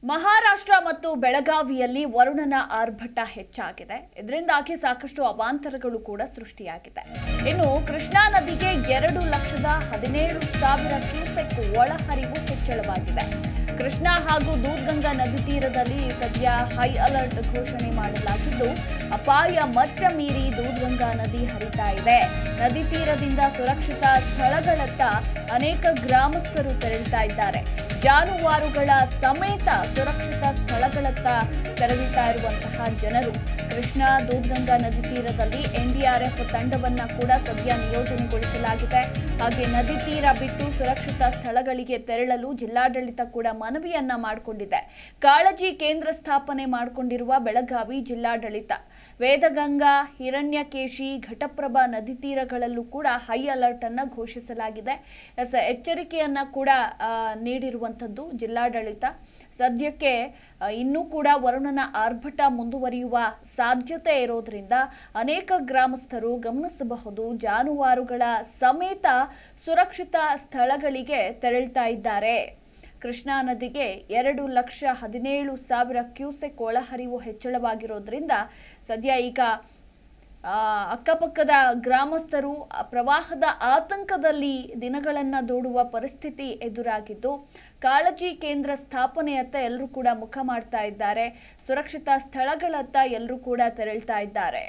ಮಹಾರಾಷ್ಟ್ರ ಮತ್ತು ಬೆಳಗಾವಿಯಲ್ಲಿ ವರುಣನ ಆರ್ಭಟ ಹೆಚ್ಚಾಗಿದೆ ಇದರಿಂದಾಗಿ ಸಾಕಷ್ಟು ಅವಾಂತರಗಳು ಕೂಡ ಸೃಷ್ಟಿಯಾಗಿದೆ ಇನ್ನು ಕೃಷ್ಣಾ ನದಿಗೆ ಎರಡು ಲಕ್ಷದ ಹದಿನೇಳು ಸಾವಿರ ಕ್ಯೂಸೆಕ್ ಒಳಹರಿವು ಹೆಚ್ಚಳವಾಗಿದೆ ಕೃಷ್ಣಾ ಹಾಗೂ ದೂದ್ಗಂಗಾ ನದಿ ತೀರದಲ್ಲಿ ಸದ್ಯ ಹೈ ಅಲರ್ಟ್ ಘೋಷಣೆ ಮಾಡಲಾಗಿದ್ದು ಅಪಾಯ ಮಟ್ಟ ಮೀರಿ ದೂದ್ಗಂಗಾ ನದಿ ಹರಿತಾ ಇದೆ ನದಿ ತೀರದಿಂದ ಸುರಕ್ಷಿತ ಸ್ಥಳಗಳತ್ತ ಅನೇಕ ಗ್ರಾಮಸ್ಥರು ತೆರಳುತ್ತಾ ಇದ್ದಾರೆ ಜಾನುವಾರುಗಳ ಸಮೇತ ಸುರಕ್ಷಿತ ಸ್ಥಳಗಳತ್ತ ತೆರಳುತ್ತಾ ಇರುವಂತಹ ಜನರು ಕೃಷ್ಣಾ ದೂದ್ಗಂಗಾ ನದಿ ತೀರದಲ್ಲಿ ಎನ್ಡಿಆರ್ಎಫ್ ತಂಡವನ್ನ ಕೂಡ ಸದ್ಯ ನಿಯೋಜನೆಗೊಳಿಸಲಾಗಿದೆ ಹಾಗೆ ನದಿ ತೀರ ಬಿಟ್ಟು ಸುರಕ್ಷಿತ ಸ್ಥಳಗಳಿಗೆ ತೆರಳಲು ಜಿಲ್ಲಾಡಳಿತ ಕೂಡ ಮನವಿಯನ್ನ ಮಾಡಿಕೊಂಡಿದೆ ಕಾಳಜಿ ಕೇಂದ್ರ ಸ್ಥಾಪನೆ ಮಾಡಿಕೊಂಡಿರುವ ಬೆಳಗಾವಿ ಜಿಲ್ಲಾಡಳಿತ ವೇದಗಂಗಾ ಹಿರಣ್ಯಕೇಶಿ ಘಟಪ್ರಭಾ ನದಿ ತೀರಗಳಲ್ಲೂ ಕೂಡ ಹೈ ಅಲರ್ಟ್ ಅನ್ನ ಘೋಷಿಸಲಾಗಿದೆ ಎಸ್ ಎಚ್ಚರಿಕೆಯನ್ನ ಕೂಡ ಆ, ನೀಡಿರುವಂಥದ್ದು ಜಿಲ್ಲಾಡಳಿತ ಸದ್ಯಕ್ಕೆ ಆ, ಇನ್ನೂ ಕೂಡ ವರುಣನ ಆರ್ಭಟ ಮುಂದುವರಿಯುವ ಸಾಧ್ಯತೆ ಇರೋದ್ರಿಂದ ಅನೇಕ ಗ್ರಾಮಸ್ಥರು ಗಮನಿಸಬಹುದು ಜಾನುವಾರುಗಳ ಸಮೇತ ಸುರಕ್ಷಿತ ಸ್ಥಳಗಳಿಗೆ ತೆರಳ್ತಾ ಇದ್ದಾರೆ ಕೃಷ್ಣಾ ನದಿಗೆ ಎರಡು ಲಕ್ಷ ಹದಿನೇಳು ಸಾವಿರ ಕ್ಯೂಸೆಕ್ ಒಳಹರಿವು ಹೆಚ್ಚಳವಾಗಿರೋದ್ರಿಂದ ಸದ್ಯ ಈಗ ಆ, ಅಕ್ಕಪಕ್ಕದ ಗ್ರಾಮಸ್ಥರು ಆ ಪ್ರವಾಹದ ಆತಂಕದಲ್ಲಿ ದಿನಗಳನ್ನು ದೂಡುವ ಪರಿಸ್ಥಿತಿ ಎದುರಾಗಿದ್ದು ಕಾಳಜಿ ಕೇಂದ್ರ ಸ್ಥಾಪನೆಯತ್ತ ಎಲ್ಲರೂ ಕೂಡ ಮುಖ ಮಾಡ್ತಾ ಇದ್ದಾರೆ ಸುರಕ್ಷಿತ ಸ್ಥಳಗಳತ್ತ ಎಲ್ಲರೂ ಕೂಡ ತೆರಳ್ತಾ ಇದ್ದಾರೆ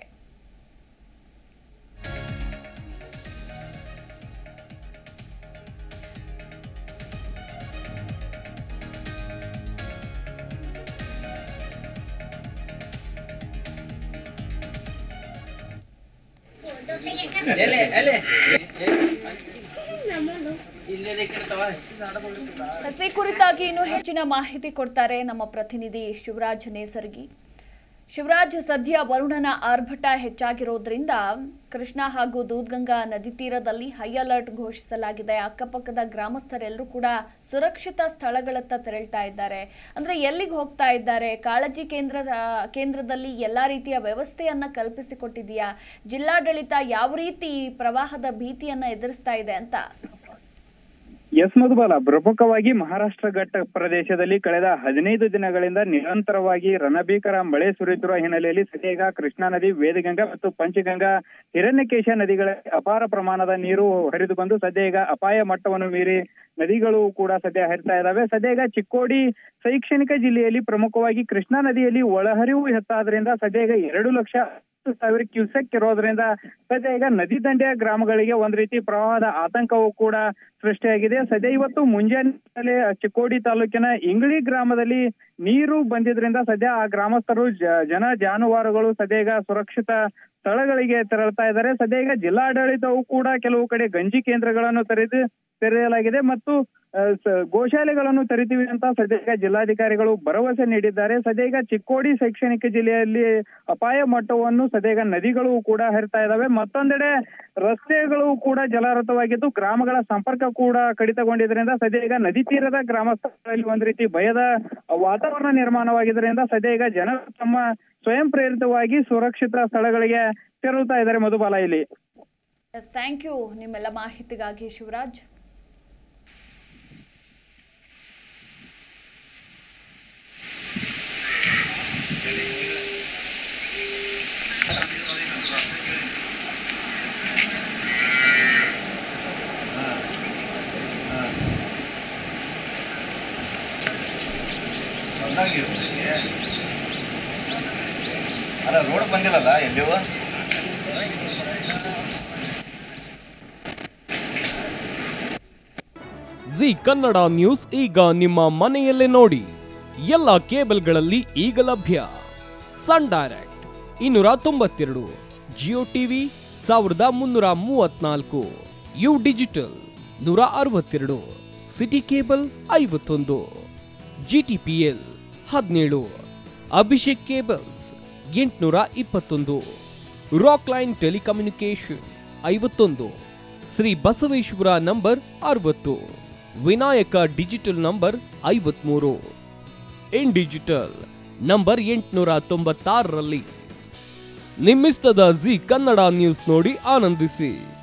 ಎಲೆ ಎಲೆ ಇಲ್ಲೇ ದೇಕಿರ್ತಾವ ಈ ಕುರಿತಾಗಿ ಇನ್ನೂ ಹೆಚ್ಚಿನ ಮಾಹಿತಿ ಕೊಡ್ತಾರೆ ನಮ್ಮ ಪ್ರತಿನಿಧಿ ಶಿವರಾಜ್ ನೇಸರ್ಗಿ ಶಿವರಾಜ್ ಸದ್ಯ ವರುಣನ ಆರ್ಭಟ ಹೆಚ್ಚಾಗಿರೋದ್ರಿಂದ ಕೃಷ್ಣಾ ಹಾಗೂ ದೂದ್ಗಂಗಾ ನದಿ ತೀರದಲ್ಲಿ ಹೈ ಅಲರ್ಟ್ ಘೋಷಿಸಲಾಗಿದೆ ಅಕ್ಕಪಕ್ಕದ ಗ್ರಾಮಸ್ಥರೆಲ್ಲರೂ ಕೂಡ ಸುರಕ್ಷಿತ ಸ್ಥಳಗಳತ್ತ ತೆರಳ್ತಾ ಇದ್ದಾರೆ ಅಂದ್ರೆ ಎಲ್ಲಿಗೆ ಹೋಗ್ತಾ ಇದ್ದಾರೆ ಕಾಳಜಿ ಕೇಂದ್ರ ಆ, ಕೇಂದ್ರದಲ್ಲಿ ಎಲ್ಲಾ ರೀತಿಯ ವ್ಯವಸ್ಥೆಯನ್ನ ಕಲ್ಪಿಸಿಕೊಟ್ಟಿದೆಯಾ ಜಿಲ್ಲಾಡಳಿತ ಯಾವ ರೀತಿ ಈ ಪ್ರವಾಹದ ಭೀತಿಯನ್ನ ಎದುರಿಸ್ತಾ ಇದೆ ಅಂತ ಎಸ್ ಮಧುಬಾಲ ಪ್ರಮುಖವಾಗಿ ಮಹಾರಾಷ್ಟ್ರ ಘಟ್ಟ ಪ್ರದೇಶದಲ್ಲಿ ಕಳೆದ ಹದಿನೈದು ದಿನಗಳಿಂದ ನಿರಂತರವಾಗಿ ರಣಭೀಕರ ಮಳೆ ಸುರಿಯುತ್ತಿರುವ ಹಿನ್ನೆಲೆಯಲ್ಲಿ ಸದ್ಯ ಈಗ ಕೃಷ್ಣಾ ನದಿ ವೇದಗಂಗಾ ಮತ್ತು ಪಂಚಗಂಗಾ ಹಿರಣ್ಯಕೇಶ ನದಿಗಳ ಅಪಾರ ಪ್ರಮಾಣದ ನೀರು ಹರಿದು ಬಂದು ಸದ್ಯ ಈಗ ಅಪಾಯ ಮಟ್ಟವನ್ನು ಮೀರಿ ನದಿಗಳು ಕೂಡ ಸದ್ಯ ಹರಿತಾ ಇದಾವೆ ಸದ್ಯ ಈಗ ಚಿಕ್ಕೋಡಿ ಶೈಕ್ಷಣಿಕ ಜಿಲ್ಲೆಯಲ್ಲಿ ಪ್ರಮುಖವಾಗಿ ಕೃಷ್ಣಾ ನದಿಯಲ್ಲಿ ಒಳಹರಿವು ಹೆಚ್ಚಾದ್ರಿಂದ ಸದ್ಯ ಈಗ ಎರಡು ಲಕ್ಷ ಹತ್ತು ಸಾವಿರ ಕ್ಯೂಸೆಕ್ ಇರೋದ್ರಿಂದ ಸದ್ಯ ಈಗ ನದಿ ದಂಡೆಯ ಗ್ರಾಮಗಳಿಗೆ ಒಂದ್ ರೀತಿ ಪ್ರವಾಹದ ಆತಂಕವೂ ಕೂಡ ಸೃಷ್ಟಿಯಾಗಿದೆ ಸದ್ಯ ಇವತ್ತು ಮುಂಜಾನೆ ಚಿಕ್ಕೋಡಿ ತಾಲೂಕಿನ ಇಂಗ್ಳಿ ಗ್ರಾಮದಲ್ಲಿ ನೀರು ಬಂದಿದ್ರಿಂದ ಸದ್ಯ ಆ ಗ್ರಾಮಸ್ಥರು ಜ- ಜನ ಜಾನುವಾರುಗಳು ಸದ್ಯ ಈಗ ಸುರಕ್ಷಿತ ಸ್ಥಳಗಳಿಗೆ ತೆರಳ್ತಾ ಇದ್ದಾರೆ ಸದ್ಯ ಈಗ ಜಿಲ್ಲಾಡಳಿತವು ಕೂಡ ಕೆಲವು ಕಡೆ ಗಂಜಿ ಕೇಂದ್ರಗಳನ್ನು ತೆರೆದು ತೆರೆಯಲಾಗಿದೆ ಮತ್ತು ಆ, ಸ- ಗೋಶಾಲೆಗಳನ್ನು ತೆರಿತೀವಿ ಅಂತ ಸದ್ಯ ಈಗ ಜಿಲ್ಲಾಧಿಕಾರಿಗಳು ಭರವಸೆ ನೀಡಿದ್ದಾರೆ ಸದ್ಯ ಈಗ ಚಿಕ್ಕೋಡಿ ಶೈಕ್ಷಣಿಕ ಜಿಲ್ಲೆಯಲ್ಲಿ ಅಪಾಯ ಮಟ್ಟವನ್ನು ಸದ್ಯ ಈಗ ನದಿಗಳು ಕೂಡ ಹರಿತಾ ಇದಾವೆ ಮತ್ತೊಂದೆಡೆ ರಸ್ತೆಗಳು ಕೂಡ ಜಲಾವೃತವಾಗಿದ್ದು ಗ್ರಾಮಗಳ ಸಂಪರ್ಕ ಕೂಡ ಕಡಿತಗೊಂಡಿದ್ರಿಂದ ಸದ್ಯ ಈಗ ನದಿ ತೀರದ ಗ್ರಾಮಸ್ಥರಲ್ಲಿ ಒಂದ್ ರೀತಿ ಭಯದ ವಾತಾವರಣ ನಿರ್ಮಾಣವಾಗಿದ್ದರಿಂದ ಸದ್ಯ ಈಗ ಜನರು ತಮ್ಮ ಸ್ವಯಂ ಪ್ರೇರಿತವಾಗಿ ಸುರಕ್ಷಿತ ಸ್ಥಳಗಳಿಗೆ ತೆರಳುತ್ತಾ ಇದ್ದಾರೆ ಮಧುಬಾಲ ಇಲ್ಲಿ ಎಸ್ ಥ್ಯಾಂಕ್ ಯು ನಿಮ್ಮೆಲ್ಲ ಮಾಹಿತಿಗಾಗಿ ಶಿವರಾಜ್ ಅಲ್ಲ ರೋಡ್ ಬಂದಿಲ್ಲಲ್ಲ ಎಲ್ಲಿಯೂ ಜಿ ಕನ್ನಡ ನ್ಯೂಸ್ ಈಗ ನಿಮ್ಮ ಮನೆಯಲ್ಲೇ ನೋಡಿ ಎಲ್ಲ ಕೇಬಲ್ಗಳಲ್ಲಿ ಈಗ ಲಭ್ಯ ಸನ್ ಡೈರೆಕ್ಟ್ ಇನ್ನೂರ ತೊಂಬತ್ತೆರಡು ಜಿಯೋ ಟಿವಿ ಸಾವಿರದ ಮುನ್ನೂರ ಮೂವತ್ನಾಲ್ಕು ಯು ಡಿಜಿಟಲ್ ನೂರ ಅರವತ್ತೆರಡು ಸಿಟಿ ಕೇಬಲ್ ಐವತ್ತೊಂದು ಜಿ ಟಿ ಪಿ ಎಲ್ ಹದಿನೇಳು ಅಭಿಷೇಕ್ ಕೇಬಲ್ಸ್ ಎಂಟುನೂರ ಇಪ್ಪತ್ತೊಂದು ರಾಕ್ ಲೈನ್ ಟೆಲಿಕಮ್ಯುನಿಕೇಶನ್ ಐವತ್ತೊಂದು ಶ್ರೀ ಬಸವೇಶ್ವರ ನಂಬರ್ ಅರವತ್ತು ವಿನಾಯಕ ಡಿಜಿಟಲ್ ನಂಬರ್ ಐವತ್ಮೂರು ಇನ್ ಡಿಜಿಟಲ್ ನಂಬರ್ ಎಂಟುನೂರ ತೊಂಬತ್ತಾರರಲ್ಲಿ ನಿಮ್ಮಿಸ್ತದ ಜಿ ಕನ್ನಡ ನ್ಯೂಸ್ ನೋಡಿ ಆನಂದಿಸಿ